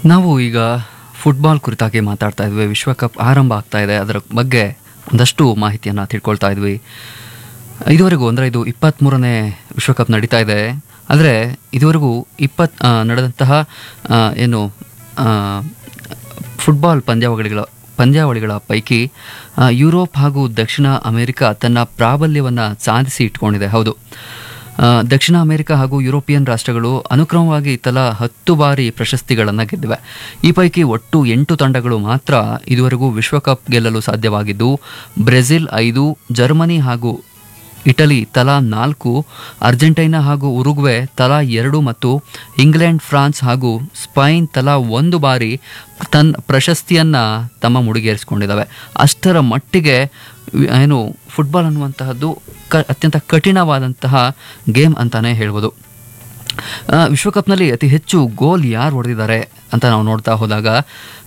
ನಾವು ಈಗ ಫುಟ್ಬಾಲ್ ಕುರಿತಾಗಿ ಮಾತಾಡ್ತಾ ಇದ್ವಿ ವಿಶ್ವಕಪ್ ಆರಂಭ ಆಗ್ತಾ ಇದೆ ಅದರ ಬಗ್ಗೆ ಒಂದಷ್ಟು ಮಾಹಿತಿಯನ್ನು ತಿಳ್ಕೊಳ್ತಾ ಇದ್ವಿ ಇದುವರೆಗೂ ಅಂದರೆ ಇದು ಇಪ್ಪತ್ತ್ಮೂರನೇ ವಿಶ್ವಕಪ್ ನಡೀತಾ ಇದೆ ಆದರೆ ಇದುವರೆಗೂ ಇಪ್ಪತ್ ಆ, ನಡೆದಂತಹ ಆ, ಏನು ಆ, ಫುಟ್ಬಾಲ್ ಪಂದ್ಯಾವಳಿಗಳ ಪಂದ್ಯಾವಳಿಗಳ ಪೈಕಿ ಆ, ಯುರೋಪ್ ಹಾಗೂ ದಕ್ಷಿಣ ಅಮೆರಿಕ ತನ್ನ ಪ್ರಾಬಲ್ಯವನ್ನು ಸಾಧಿಸಿ ಇಟ್ಕೊಂಡಿದೆ ಹೌದು ಆ, ದಕ್ಷಿಣ ಅಮೆರಿಕ ಹಾಗೂ ಯುರೋಪಿಯನ್ ರಾಷ್ಟ್ರಗಳು ಅನುಕ್ರಮವಾಗಿ ತಲಾ ಹತ್ತು ಬಾರಿ ಪ್ರಶಸ್ತಿಗಳನ್ನು ಗೆದ್ದಿವೆ ಈ ಪೈಕಿ ಒಟ್ಟು ಎಂಟು ತಂಡಗಳು ಮಾತ್ರ ಇದುವರೆಗೂ ವಿಶ್ವಕಪ್ ಗೆಲ್ಲಲು ಸಾಧ್ಯವಾಗಿದ್ದು ಬ್ರೆಜಿಲ್ ಐದು ಜರ್ಮನಿ ಹಾಗೂ ಇಟಲಿ ತಲಾ ನಾಲ್ಕು ಅರ್ಜೆಂಟೈನಾ ಹಾಗೂ ಉರುಗ್ವೆ ತಲಾ ಎರಡು ಮತ್ತು ಇಂಗ್ಲೆಂಡ್ ಫ್ರಾನ್ಸ್ ಹಾಗೂ ಸ್ಪೈನ್ ತಲಾ ಒಂದು ಬಾರಿ ತನ್ನ ಪ್ರಶಸ್ತಿಯನ್ನು ತಮ್ಮ ಮುಡಿಗೇರಿಸಿಕೊಂಡಿದ್ದಾವೆ ಅಷ್ಟರ ಮಟ್ಟಿಗೆ ವಿ- ಏನು ಫುಟ್ಬಾಲ್ ಅನ್ನುವಂತಹದ್ದು ಕ ಅತ್ಯಂತ ಕಠಿಣವಾದಂತಹ ಗೇಮ್ ಅಂತಾನೆ ಹೇಳ್ಬೋದು ಆ, ವಿಶ್ವಕಪ್ನಲ್ಲಿ ಅತಿ ಹೆಚ್ಚು ಗೋಲ್ ಯಾರು ಹೊಡೆದಿದ್ದಾರೆ ಅಂತ ನಾವು ನೋಡ್ತಾ ಹೋದಾಗ